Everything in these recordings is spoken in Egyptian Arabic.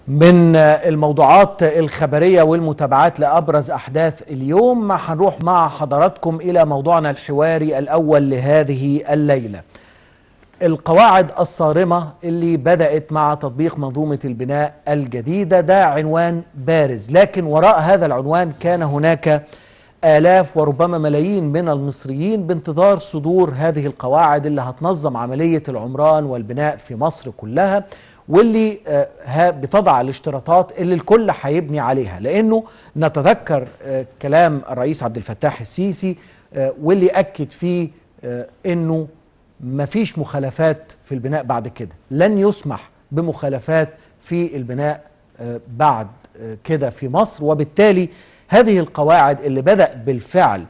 من الموضوعات الخبرية والمتابعات لأبرز أحداث اليوم هنروح مع حضراتكم إلى موضوعنا الحواري الأول لهذه الليلة القواعد الصارمة اللي بدأت مع تطبيق منظومة البناء الجديدة ده عنوان بارز لكن وراء هذا العنوان كان هناك آلاف وربما ملايين من المصريين بانتظار صدور هذه القواعد اللي هتنظم عملية العمران والبناء في مصر كلها واللي آه بتضع الاشتراطات اللي الكل هيبني عليها لانه نتذكر آه كلام الرئيس عبد الفتاح السيسي آه واللي اكد فيه انه مفيش مخالفات في البناء بعد كده لن يسمح بمخالفات في البناء بعد كده في مصر وبالتالي هذه القواعد اللي بدأ بالفعل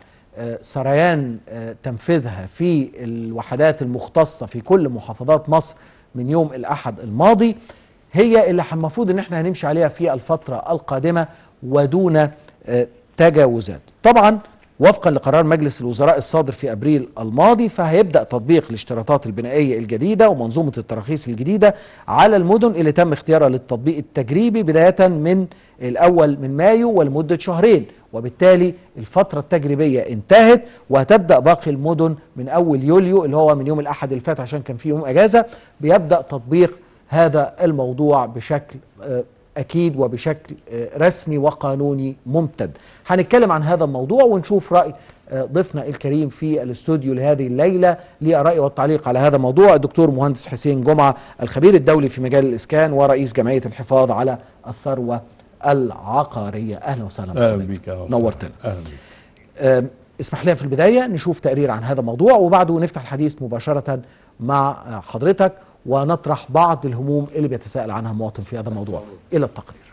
سريان تنفيذها في الوحدات المختصة في كل محافظات مصر من يوم الأحد الماضي هي اللي المفروض ان احنا هنمشي عليها في الفترة القادمة ودون تجاوزات طبعا وفقا لقرار مجلس الوزراء الصادر في ابريل الماضي فهيبدا تطبيق الاشتراطات البنائيه الجديده ومنظومه التراخيص الجديده على المدن اللي تم اختيارها للتطبيق التجريبي بدايه من الاول من مايو ولمده شهرين وبالتالي الفتره التجريبيه انتهت وهتبدا باقي المدن من اول يوليو اللي هو من يوم الاحد اللي فات عشان كان فيه يوم اجازه بيبدا تطبيق هذا الموضوع بشكل أكيد وبشكل رسمي وقانوني ممتد هنتكلم عن هذا الموضوع ونشوف رأي ضيفنا الكريم في الاستوديو لهذه الليلة للرأي والتعليق على هذا الموضوع الدكتور مهندس حسين جمعة الخبير الدولي في مجال الإسكان ورئيس جمعية الحفاظ على الثروة العقارية أهلا وسهلا أهلا بك نورتنا أهلا بك اسمح لنا في البداية نشوف تقرير عن هذا الموضوع وبعده نفتح الحديث مباشرة مع حضرتك ونطرح بعض الهموم اللي بيتساءل عنها المواطن في هذا الموضوع إلى التقرير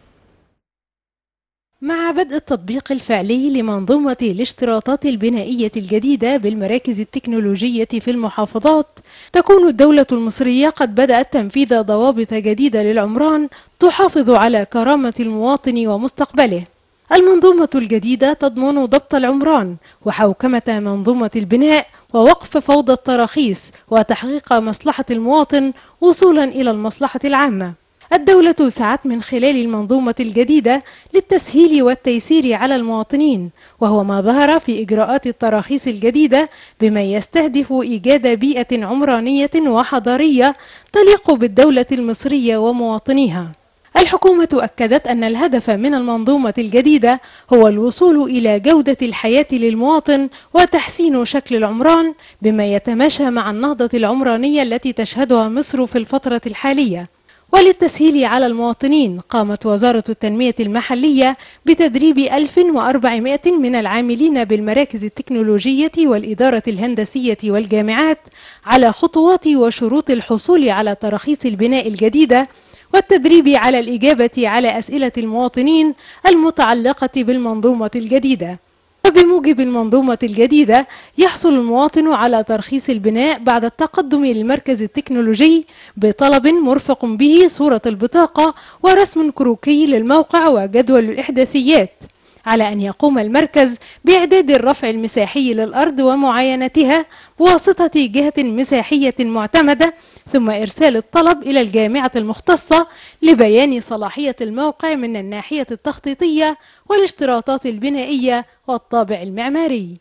مع بدء التطبيق الفعلي لمنظومة الاشتراطات البنائية الجديدة بالمراكز التكنولوجية في المحافظات تكون الدولة المصرية قد بدأت تنفيذ ضوابط جديدة للعمران تحافظ على كرامة المواطن ومستقبله المنظومة الجديدة تضمن ضبط العمران وحوكمة منظومة البناء ووقف فوضى التراخيص وتحقيق مصلحة المواطن وصولا إلى المصلحة العامة الدولة سعت من خلال المنظومة الجديدة للتسهيل والتيسير على المواطنين وهو ما ظهر في إجراءات التراخيص الجديدة بما يستهدف إيجاد بيئة عمرانية وحضارية تليق بالدولة المصرية ومواطنيها الحكومة أكدت أن الهدف من المنظومة الجديدة هو الوصول إلى جودة الحياة للمواطن وتحسين شكل العمران بما يتماشى مع النهضة العمرانية التي تشهدها مصر في الفترة الحالية وللتسهيل على المواطنين قامت وزارة التنمية المحلية بتدريب 1400 من العاملين بالمراكز التكنولوجية والإدارة الهندسية والجامعات على خطوات وشروط الحصول على تراخيص البناء الجديدة والتدريب على الإجابة على أسئلة المواطنين المتعلقة بالمنظومة الجديدة وبموجب المنظومة الجديدة يحصل المواطن على ترخيص البناء بعد التقدم للمركز التكنولوجي بطلب مرفق به صورة البطاقة ورسم كروكي للموقع وجدول الإحداثيات على أن يقوم المركز بإعداد الرفع المساحي للأرض ومعاينتها بواسطة جهة مساحية معتمدة ثم إرسال الطلب إلى الجامعة المختصة لبيان صلاحية الموقع من الناحية التخطيطية والاشتراطات البنائية والطابع المعماري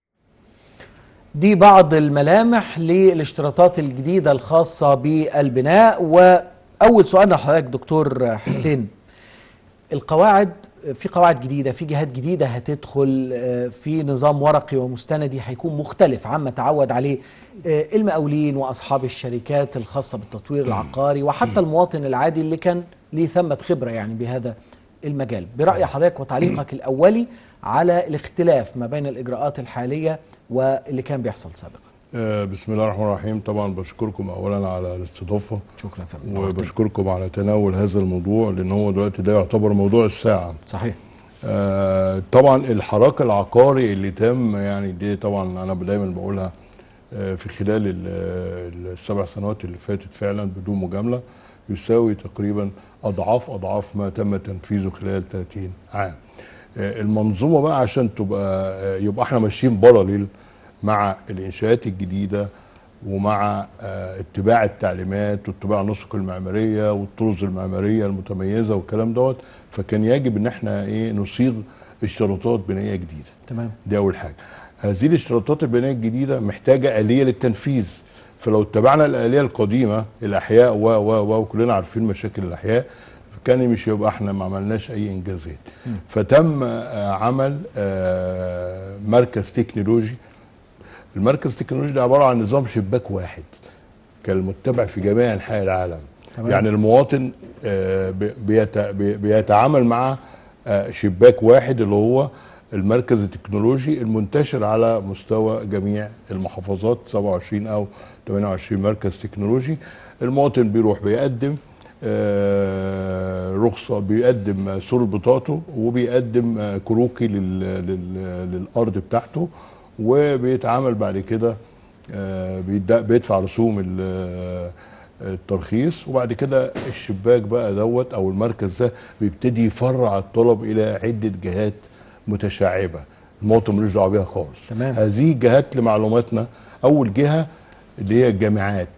دي بعض الملامح للاشتراطات الجديدة الخاصة بالبناء وأول سؤال لحضرتك دكتور حسين القواعد في قواعد جديدة في جهات جديدة هتدخل في نظام ورقي ومستندي هيكون مختلف عما تعود عليه المقاولين وأصحاب الشركات الخاصة بالتطوير العقاري وحتى المواطن العادي اللي كان ليه ثمة خبرة يعني بهذا المجال برأي حضرتك وتعليقك الأولي على الاختلاف ما بين الإجراءات الحالية واللي كان بيحصل سابقا بسم الله الرحمن الرحيم طبعا بشكركم اولا على الاستضافه شكرا فندم وبشكركم على تناول هذا الموضوع لان هو دلوقتي ده يعتبر موضوع الساعه صحيح آه طبعا الحراك العقاري اللي تم يعني دي طبعا انا دايما بقولها آه في خلال السبع سنوات اللي فاتت فعلا بدون مجامله يساوي تقريبا اضعاف اضعاف ما تم تنفيذه خلال 30 عام آه المنظومه بقى عشان تبقى يبقى احنا ماشيين باراليل مع الانشاءات الجديده ومع آه، اتباع التعليمات واتباع النسق المعماريه والطرز المعماريه المتميزه والكلام دوت فكان يجب ان احنا ايه نصيغ اشتراطات بنائيه جديده تمام دي اول حاجه هذه الاشتراطات البنائيه الجديده محتاجه اليه للتنفيذ فلو اتبعنا الاليه القديمه الاحياء و و و وكلنا عارفين مشاكل الاحياء كان مش يبقى احنا ما عملناش اي انجازات فتم آه، عمل آه، مركز تكنولوجي المركز التكنولوجي ده عباره عن نظام شباك واحد كان متبع في جميع انحاء العالم تمام. يعني المواطن آه، بي- بيت- بي- بيتعامل مع آه، شباك واحد اللي هو المركز التكنولوجي المنتشر على مستوى جميع المحافظات 27 او 28 مركز تكنولوجي المواطن بيروح بيقدم آه، رخصه بيقدم صوره بطاقته وبيقدم آه، كروكي لل- لل- للارض بتاعته وبيتعامل بعد كده آه، بيد- بيدفع رسوم ال- آه، الترخيص وبعد كده الشباك بقى دوت او المركز ده بيبتدي يفرع الطلب الى عده جهات متشعبه المواطن ملوش دعوه بيها خالص تمام. هذه الجهات لمعلوماتنا اول جهه اللي هي الجامعات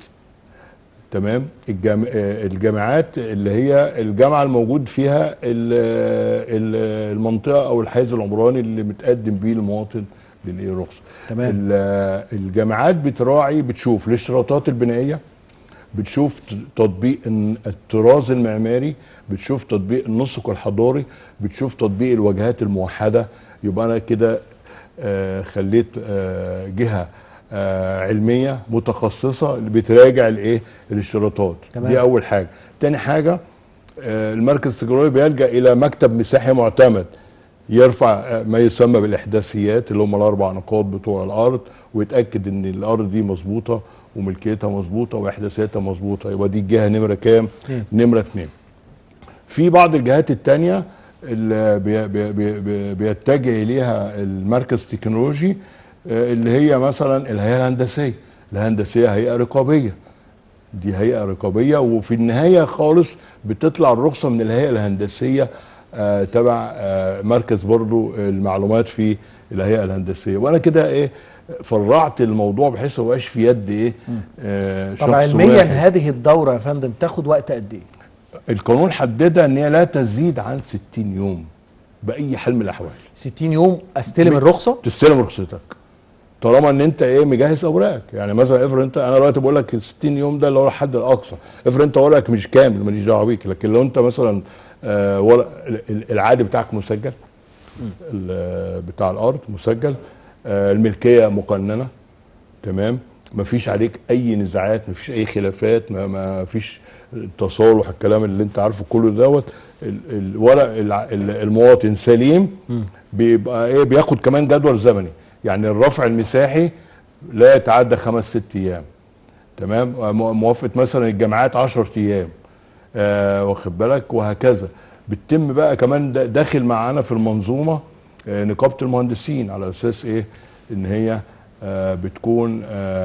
تمام الجام... آه، الجامعات اللي هي الجامعه الموجود فيها ال... ال- المنطقه او الحيز العمراني اللي متقدم بيه المواطن للايه رخصه تمام. ال- الجامعات بتراعي بتشوف الاشتراطات البنائيه بتشوف ت- تطبيق الن- الطراز المعماري بتشوف تطبيق النسق الحضاري بتشوف تطبيق الواجهات الموحده يبقى انا كده آه، خليت آه، جهه آه، علميه متخصصه اللي بتراجع الايه الاشتراطات تمام. دي اول حاجه تاني حاجه آه، المركز التكنولوجي بيلجا الى مكتب مساحي معتمد يرفع آه، ما يسمى بالاحداثيات اللي هم الاربع نقاط بتوع الارض ويتاكد ان الارض دي مظبوطه وملكيتها مظبوطه واحداثياتها مظبوطه يبقى دي الجهه نمره كام؟ اتنين. نمره اتنين. في بعض الجهات التانية اللي بي بي بي بي بيتجه اليها المركز التكنولوجي آه، اللي هي مثلا الهيئه الهندسيه الهندسيه هيئه رقابيه دي هيئه رقابيه وفي النهايه خالص بتطلع الرخصه من الهيئه الهندسيه آه تبع آه مركز برضو المعلومات في الهيئه الهندسيه وانا كده ايه فرعت الموضوع بحيث ما يبقاش في يد ايه آه طب شخص علميا واحد. هذه الدوره يا فندم تاخد وقت قد ايه القانون حددها ان هي لا تزيد عن 60 يوم باي حال من الاحوال 60 يوم استلم ب- الرخصه تستلم رخصتك طالما ان انت ايه مجهز اوراقك يعني مثلا افرض انت انا دلوقتي بقول لك ال 60 يوم ده اللي هو الحد الاقصى افرض انت ورقك مش كامل ماليش دعوه بيك لكن لو انت مثلا آه ورق ال- ال- العادي بتاعك مسجل ال- بتاع الارض مسجل آه الملكيه مقننه تمام مفيش عليك اي نزاعات مفيش اي خلافات ما ما فيش تصالح الكلام اللي انت عارفه كله دوت ال- الورق الع- ال- المواطن سليم بيبقى ايه بياخد كمان جدول زمني يعني الرفع المساحي لا يتعدى خمس ست ايام تمام آه، مو- موافقه مثلا الجامعات 10 ايام آه واخد بالك وهكذا بتتم بقى كمان دا- داخل معانا في المنظومه آه نقابه المهندسين على اساس ايه ان هي آه بتكون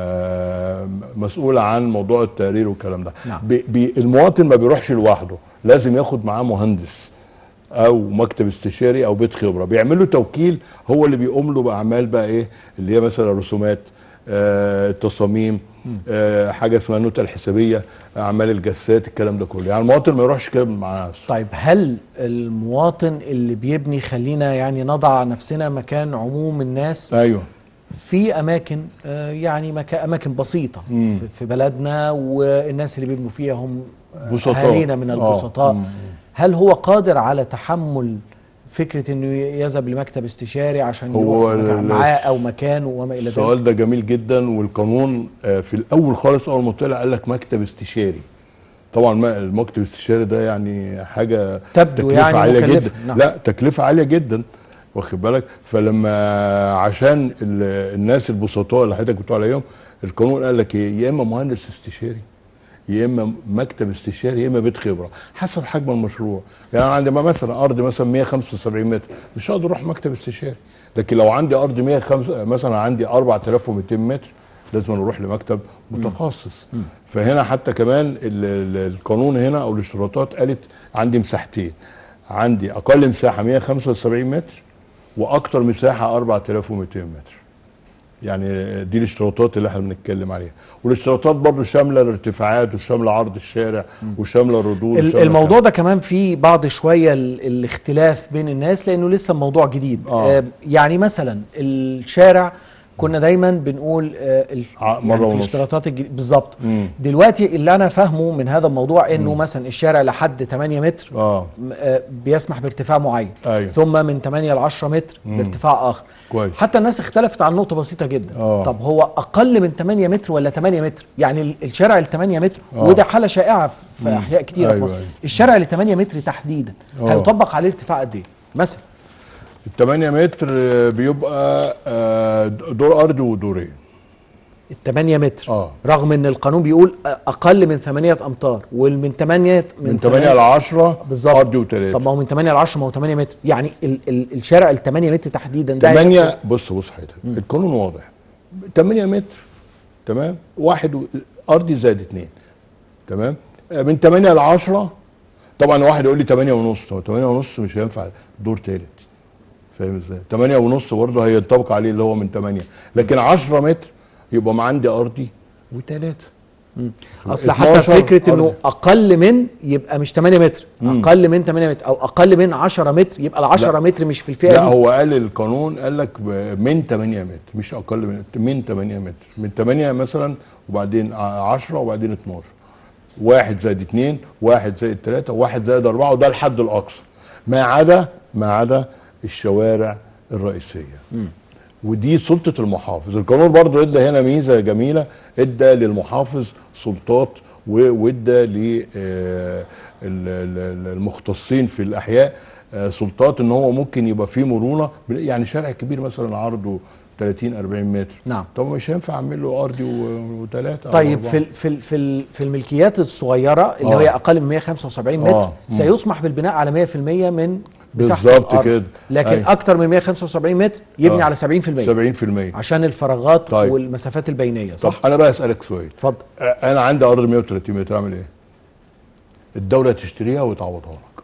آه مسؤوله عن موضوع التقرير والكلام ده نعم. بي بي المواطن ما بيروحش لوحده لازم ياخد معاه مهندس او مكتب استشاري او بيت خبره بيعمل له توكيل هو اللي بيقوم له باعمال بقى ايه اللي هي مثلا رسومات آه التصاميم آه حاجه اسمها النوتة الحسابيه اعمال الجسات الكلام ده كله يعني المواطن ما يروحش كده مع نفسه طيب هل المواطن اللي بيبني خلينا يعني نضع نفسنا مكان عموم الناس ايوه في اماكن آه، يعني مكا اماكن بسيطه مم. في- في بلدنا والناس اللي بيبنوا فيها هم آه، بسطاء. اهالينا من آه. البسطاء مم. هل هو قادر على تحمل فكره انه يذهب لمكتب استشاري عشان هو يروح مكان ال- معاه او مكانه وما الى ذلك السؤال ده جميل جدا والقانون آه، في الاول خالص اول ما طلع قال لك مكتب استشاري طبعا ما- المكتب الاستشاري ده يعني حاجه تبدو تكلفه يعني عاليه مكلفة. جدا نعم. لا تكلفه عاليه جدا واخد بالك فلما عشان ال- الناس البسطاء اللي حضرتك بتقول عليهم القانون قال لك ايه يا اما مهندس استشاري يا اما مكتب استشاري يا اما بيت خبره حسب حجم المشروع يعني انا عندي ما مثلا ارض مثلا 175 متر مش هقدر اروح مكتب استشاري لكن لو عندي ارض 105 مثلا عندي 4200 متر لازم اروح لمكتب متخصص فهنا حتى كمان ال- ال- القانون هنا او الاشتراطات قالت عندي مساحتين عندي اقل مساحه 175 متر واكتر مساحه 4200 متر يعني دي الاشتراطات اللي احنا بنتكلم عليها والاشتراطات برضو شامله الارتفاعات وشامله عرض الشارع وشامله الردود ال- وشاملة الموضوع ده كمان في بعض شويه ال- الاختلاف بين الناس لانه لسه الموضوع جديد آه. آه يعني مثلا الشارع كنا دايما بنقول آه ال- ع- مرة يعني في ونص. الاشتراطات الجديد بالظبط مم. دلوقتي اللي انا فاهمه من هذا الموضوع انه مثلا الشارع لحد 8 متر اه م- آه، بيسمح بارتفاع معين أيوة. ثم من 8 ل 10 متر بارتفاع اخر كويس. حتى الناس اختلفت عن نقطه بسيطه جدا آه. طب هو اقل من 8 متر ولا 8 متر يعني ال- الشارع ال 8 متر آه. وده حاله شائعه في احياء كتيره أيوة، في مصر أيوة. الشارع اللي 8 متر تحديدا آه. هيطبق عليه ارتفاع قد ايه مثلا ال 8 متر آه، بيبقى آه، دور ارضي ودورين ال 8 متر آه. رغم ان القانون بيقول اقل من 8 امتار ومن 8 من 8 ل 10 بالظبط ارضي وثلاثه طب ما هو من 8 ل 10 ما هو 8 متر يعني ال ال الشارع ال 8 متر تحديدا ده 8 بص بص حضرتك القانون واضح 8 متر تمام واحد و... ارضي زائد اثنين تمام آه، من 8 ل 10 طبعا واحد يقول لي 8 ونص طب 8 ونص مش هينفع دور ثالث فاهم ازاي 8 ونص برضه هينطبق عليه اللي هو من 8 لكن 10 متر يبقى ما عندي ارضي وثلاثه اصل حتى 12 فكره انه أرضي. اقل من يبقى مش 8 متر اقل من 8 متر او اقل من 10 متر يبقى ال 10 لا. متر مش في الفئه لا دي هو قال القانون قال لك ب- من 8 متر مش اقل من من 8 متر من 8 مثلا وبعدين 10 وبعدين 12 واحد زائد اثنين واحد زائد ثلاثة واحد زائد أربعة وده الحد الأقصى ما عدا ما عدا الشوارع الرئيسية ودي سلطة المحافظ القانون برضو ادى هنا ميزة جميلة ادى للمحافظ سلطات و- وادى للمختصين في الأحياء آه، سلطات ان هو ممكن يبقى فيه مرونة يعني شارع كبير مثلا عرضه 30 40 متر نعم. طب مش هينفع اعمل له ارضي وثلاثه طيب في ال- في ال- في ال- في الملكيات الصغيره اللي آه. هي اقل من 175 متر آه. مم. سيسمح بالبناء على 100% من مساحه بالظبط الأرض. كده. لكن أيوة. اكتر من 175 متر يبني آه. على 70% 70% عشان الفراغات طيب. والمسافات البينيه طب صح انا بقى اسالك سؤال اتفضل آه، انا عندي ارض 130 متر اعمل ايه؟ الدوله تشتريها وتعوضها لك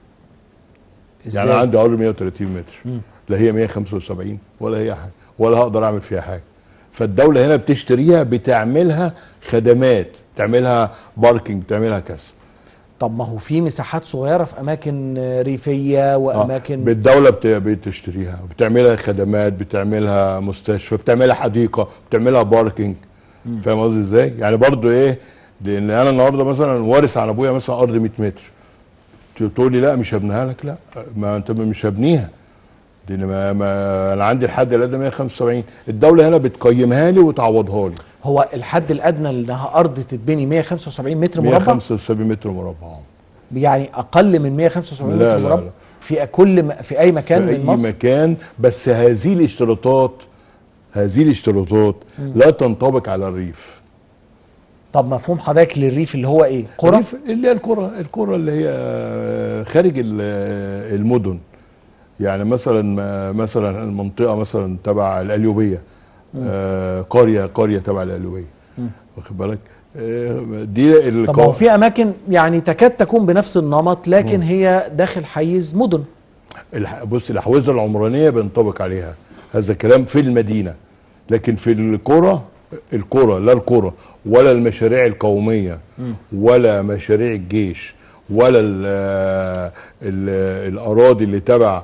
يعني انا عندي ارض 130 متر لا هي 175 ولا هي حاجه ولا هقدر اعمل فيها حاجه فالدوله هنا بتشتريها بتعملها خدمات تعملها باركينج تعملها كذا طب ما هو في مساحات صغيره في اماكن آه، ريفيه آه، واماكن بالدوله بت- بتشتريها بتعملها خدمات بتعملها مستشفى بتعملها حديقه بتعملها باركينج فاهم قصدي ازاي يعني برضو ايه لان انا النهارده مثلا وارث عن ابويا مثلا ارض 100 متر تقول لي لا مش هبنيها لك لا ما انت مش هبنيها لان ما, ما انا عندي الحد الادنى 175 الدوله هنا بتقيمها لي وتعوضها لي هو الحد الادنى انها ارض تتبني 175 متر مربع 175 متر مربع يعني اقل من 175 لا، متر لا، مربع لا. في كل م... في اي مكان في من مصر اي مكان بس هذه الاشتراطات هذه الاشتراطات لا تنطبق على الريف طب مفهوم حضرتك للريف اللي هو ايه قرى الريف اللي هي القرى القرى اللي هي خارج ال- المدن يعني مثلا مثلا المنطقه مثلا تبع القليوبيه آه، قريه قريه تبع القليوبيه واخد بالك آه، دي ال- طب ما هو في اماكن يعني تكاد تكون بنفس النمط لكن هي داخل حيز مدن الح- بص الاحوزه العمرانيه بينطبق عليها هذا كلام في المدينه لكن في القرى القرى لا القرى ولا المشاريع القوميه ولا مشاريع الجيش ولا ال ال الاراضي اللي تبع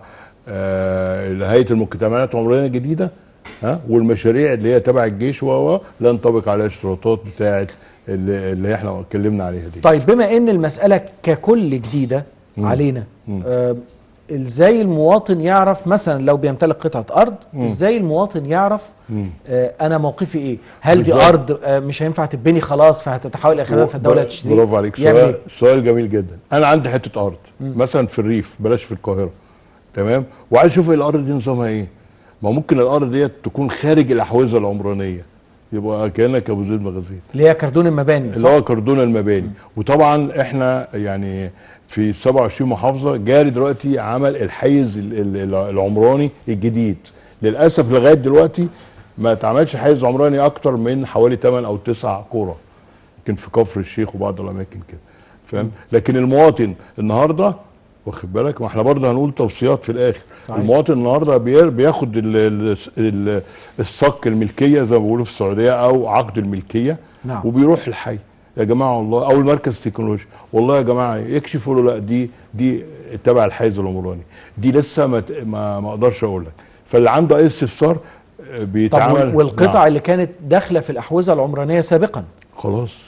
آه، هيئه المجتمعات العمرانيه الجديده ها والمشاريع اللي هي تبع الجيش و و لا ينطبق عليها الاشتراطات بتاعه اللي, اللي احنا اتكلمنا عليها دي طيب بما ان المساله ككل جديده علينا آه ازاي المواطن يعرف مثلا لو بيمتلك قطعه ارض ازاي المواطن يعرف آه انا موقفي ايه هل دي بالظبط. ارض آه مش هينفع تتبني خلاص فهتتحول الى خدمات فالدوله تشتري برافو عليك يعمل سؤال, إيه؟ سؤال جميل جدا انا عندي حته ارض مثلا في الريف بلاش في القاهره تمام وعايز اشوف الارض دي نظامها ايه ما ممكن الارض ديت تكون خارج الاحوزه العمرانيه يبقى كانك ابو زيد مغازيل اللي هي كردون المباني اللي صح؟ هو كردون المباني وطبعا احنا يعني في 27 محافظه جاري دلوقتي عمل الحيز ال- ال- ال- العمراني الجديد للاسف لغايه دلوقتي ما اتعملش حيز عمراني اكتر من حوالي 8 او 9 قرى يمكن في كفر الشيخ وبعض الاماكن كده فاهم لكن المواطن النهارده واخد بالك ما احنا برضه هنقول توصيات في الاخر صحيح. المواطن النهارده بي- بياخد ال- ال- ال- الصك الملكيه زي ما بيقولوا في السعوديه او عقد الملكيه نعم. وبيروح الحي يا جماعه والله او المركز التكنولوجي والله يا جماعه يكشفوا له لا دي دي تبع الحيز العمراني دي لسه ما ت- ما, ما اقدرش اقول لك فاللي عنده اي استفسار آه، طب بيتعامل وال- والقطع نعم. اللي كانت داخله في الاحوزه العمرانيه سابقا خلاص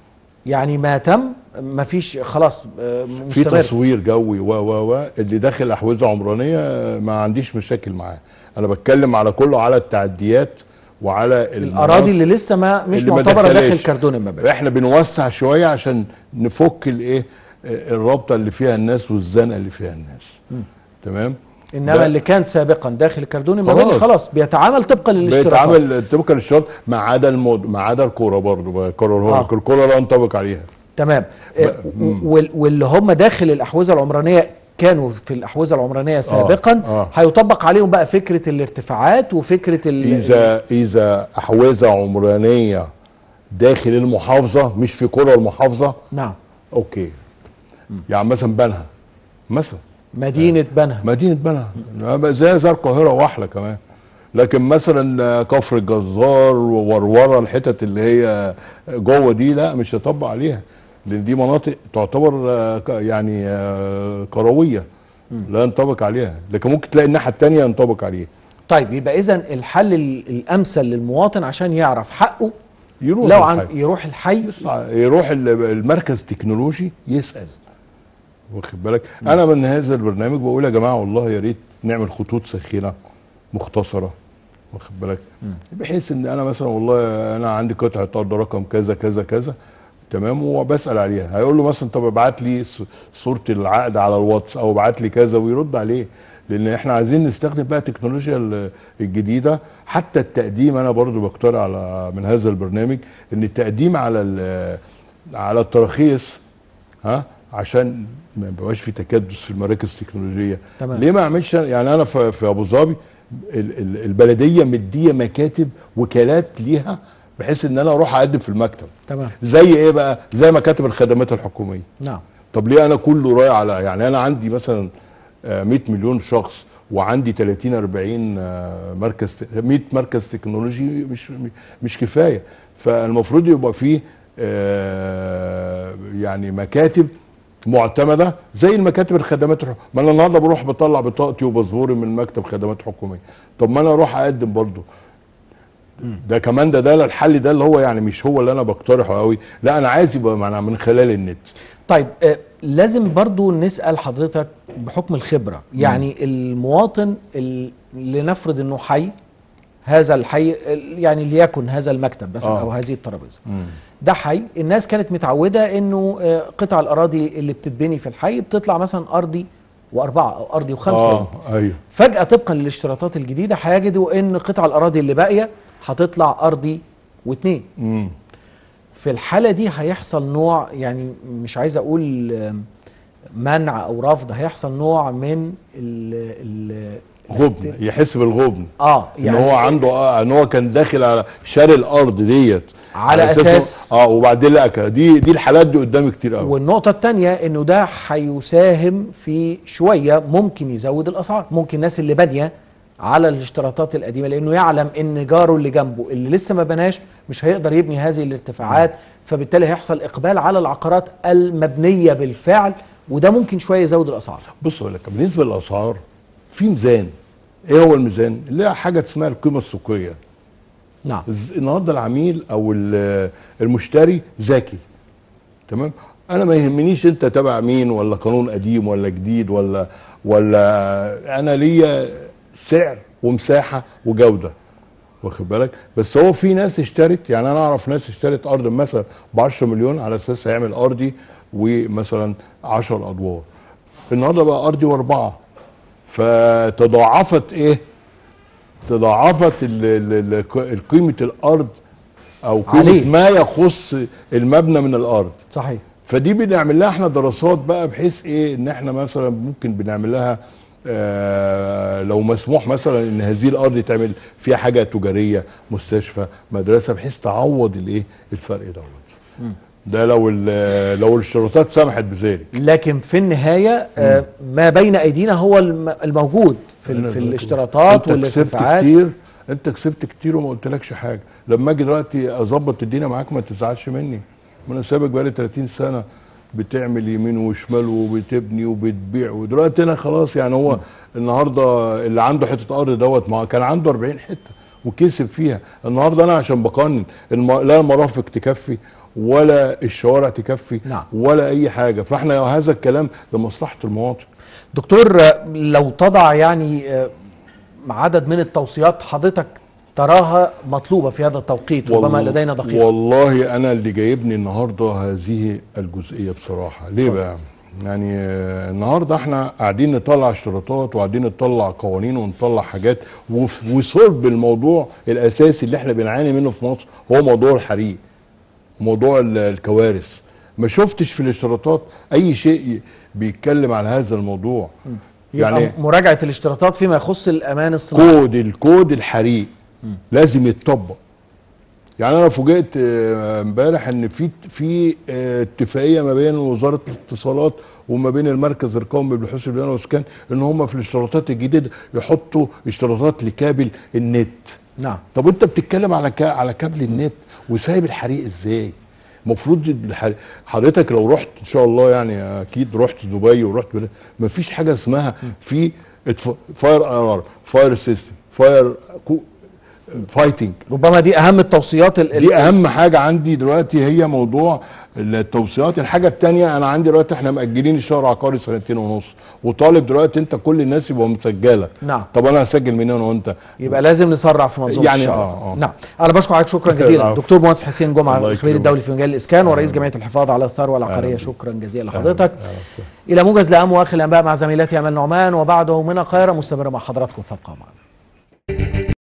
يعني ما تم ما فيش خلاص آه، في مستمر تصوير جوي و و و اللي داخل احوزه عمرانيه ما عنديش مشاكل معاه انا بتكلم على كله على التعديات وعلى الاراضي اللي لسه ما مش اللي ما معتبره داخل دخلتش. كردون المباني احنا بنوسع شويه عشان نفك الايه الرابطه اللي فيها الناس والزنقه اللي فيها الناس تمام انما ده اللي كان سابقا داخل كردون المباني خلاص. خلاص بيتعامل طبقا للاشتراطات بيتعامل طبقا للشرط ما عدا المود ما عدا الكوره برضه بكررها آه. لك الكوره لا ينطبق عليها تمام آه، وال- واللي هم داخل الاحوزه العمرانيه كانوا في الاحوزه العمرانيه سابقا آه. هيطبق عليهم بقى فكره الارتفاعات وفكره ال اذا اذا احوزه عمرانيه داخل المحافظه مش في قرى المحافظه نعم اوكي يعني مثلا بنها مثلا مدينه بنها مدينه بنها زي زي القاهره واحلى كمان لكن مثلا كفر الجزار ووروره الحتت اللي هي جوه دي لا مش هيطبق عليها لان دي مناطق تعتبر آه، ك- يعني آه، كرويه لا ينطبق عليها لكن ممكن تلاقي الناحيه الثانيه ينطبق عليها طيب يبقى اذا الحل ال- الامثل للمواطن عشان يعرف حقه يروح لو عن الحي. يروح الحي يروح ال- المركز التكنولوجي يسال واخد بالك انا من هذا البرنامج بقول يا جماعه والله يا ريت نعمل خطوط ساخنه مختصره واخد بالك بحيث ان انا مثلا والله انا عندي قطعه ارض رقم كذا كذا كذا تمام وبسال عليها هيقول له مثلا طب ابعت لي ص- صوره العقد على الواتس او ابعت لي كذا ويرد عليه لان احنا عايزين نستخدم بقى التكنولوجيا ال- الجديده حتى التقديم انا برضو بقترح على من هذا البرنامج ان التقديم على ال- على التراخيص ها عشان ما يبقاش في تكدس في المراكز التكنولوجيه تمام. ليه ما اعملش يعني انا في, في ابو ظبي ال- ال- البلديه مديه مكاتب وكالات ليها بحيث ان انا اروح اقدم في المكتب تمام زي ايه بقى زي مكاتب الخدمات الحكوميه نعم طب ليه انا كله رايح على يعني انا عندي مثلا آه، 100 مليون شخص وعندي 30 40 آه، مركز ت- 100 مركز تكنولوجي مش مش كفايه فالمفروض يبقى فيه آه، يعني مكاتب معتمده زي المكاتب الخدمات الحكوميه ما انا النهارده بروح بطلع بطاقتي وباسبوري من مكتب خدمات حكوميه طب ما انا اروح اقدم برضه ده كمان ده ده الحل ده اللي هو يعني مش هو اللي انا بقترحه قوي لا انا عايز يبقى معنا من خلال النت طيب آه، لازم برضو نسأل حضرتك بحكم الخبرة يعني المواطن ال- لنفرض انه حي هذا الحي ال- يعني ليكن هذا المكتب مثلا آه. او هذه الترابيزه ده حي الناس كانت متعوده انه آه، قطع الاراضي اللي بتتبني في الحي بتطلع مثلا ارضي واربعه او ارضي وخمسه اه ايوه فجاه طبقا للاشتراطات الجديده هيجدوا ان قطع الاراضي اللي باقيه هتطلع ارضي واثنين امم في الحالة دي هيحصل نوع يعني مش عايز أقول آم، منع أو رفض هيحصل نوع من ال ال غبن يحس بالغبن اه يعني ان هو عنده اه ان هو كان داخل على شاري الارض ديت على أساس- اه وبعدين لا ك- دي دي الحالات دي قدامي كتير قوي والنقطة التانية انه ده هيساهم في شوية ممكن يزود الاسعار ممكن الناس اللي بانية على الاشتراطات القديمة لانه يعلم ان جاره اللي جنبه اللي لسه ما بناش مش هيقدر يبني هذه الارتفاعات فبالتالي هيحصل اقبال على العقارات المبنية بالفعل وده ممكن شوية يزود الاسعار بص اقول لك بالنسبه للاسعار في ميزان ايه هو الميزان؟ اللي هي حاجه اسمها القيمه السوقيه نعم الز- النهارده العميل او ال- المشتري ذكي تمام انا ما يهمنيش انت تبع مين ولا قانون قديم ولا جديد ولا ولا انا ليا سعر ومساحه وجوده واخد بالك بس هو في ناس اشترت يعني انا اعرف ناس اشترت ارض مثلا ب 10 مليون على اساس هيعمل ارضي ومثلا 10 ادوار النهارده بقى ارضي واربعه فتضاعفت ايه تضاعفت ال- ال- ال- قيمه الارض او قيمه عليه. ما يخص المبنى من الارض صحيح فدي بنعمل لها احنا دراسات بقى بحيث ايه ان احنا مثلا ممكن بنعمل لها آه لو مسموح مثلا ان هذه الارض تعمل فيها حاجه تجاريه مستشفى مدرسه بحيث تعوض الايه الفرق دوت ده لو ال- لو الاشتراطات سمحت بذلك لكن في النهايه آه، ما بين ايدينا هو الم- الموجود في, ال- في الاشتراطات انت كسبت والارتفاعات كتير انت كسبت كتير وما قلتلكش حاجه لما اجي دلوقتي اظبط الدنيا معاك ما تزعلش مني ما انا سابق بقالي 30 سنه بتعمل يمين وشمال وبتبني وبتبيع ودلوقتي انا خلاص يعني هو النهارده اللي عنده حته ارض دوت ما كان عنده 40 حته وكسب فيها النهارده انا عشان بقنن الم... لا المرافق تكفي ولا الشوارع تكفي نعم. ولا اي حاجه فاحنا هذا الكلام لمصلحه المواطن دكتور آه، لو تضع يعني آه، عدد من التوصيات حضرتك تراها مطلوبه في هذا التوقيت ربما والله- لدينا دقيقه والله انا اللي جايبني النهارده هذه الجزئيه بصراحه ليه بقى يعني آه، النهارده احنا قاعدين نطلع اشتراطات وقاعدين نطلع قوانين ونطلع حاجات وف- وصلب الموضوع الاساسي اللي احنا بنعاني منه في مصر هو موضوع الحريق موضوع ال- الكوارث ما شفتش في الاشتراطات اي شيء ي- بيتكلم على هذا الموضوع يعني يعني مراجعه الاشتراطات فيما يخص الامان الصناعي كود الكود الحريق لازم يتطبق يعني انا فوجئت آه، امبارح ان في في آه، اتفاقيه ما بين وزاره الاتصالات وما بين المركز القومي للبحوث البيئيه والاسكان ان هم في الاشتراطات الجديده يحطوا اشتراطات لكابل النت نعم طب وانت بتتكلم على كا على كابل النت وسايب الحريق ازاي المفروض الحريق حضرتك لو رحت ان شاء الله يعني اكيد رحت دبي ورحت بلاد ما فيش حاجه اسمها في اتف- فاير الارم فاير سيستم فاير كو- فايتنج ربما دي اهم التوصيات ال- ال- دي اهم حاجه عندي دلوقتي هي موضوع التوصيات الحاجه الثانيه انا عندي دلوقتي احنا مأجلين الشهر عقاري سنتين ونص وطالب دلوقتي انت كل الناس يبقوا مسجله نعم. طب انا هسجل منين وانت يبقى لازم نسرع في منظومه يعني الشغل. آه، آه. نعم انا بشكر حضرتك شكرا جزيلا العفو. دكتور مهندس حسين جمعه الله الخبير يكرمك. الدولي في مجال الاسكان ورئيس جمعيه الحفاظ على الثروه العقاريه بيك. شكرا جزيلا لحضرتك أهلا وسهلا. الى موجز لاهم واخر الانباء مع زميلتي امال نعمان وبعده من القاهره مستمره مع حضراتكم فابقوا معنا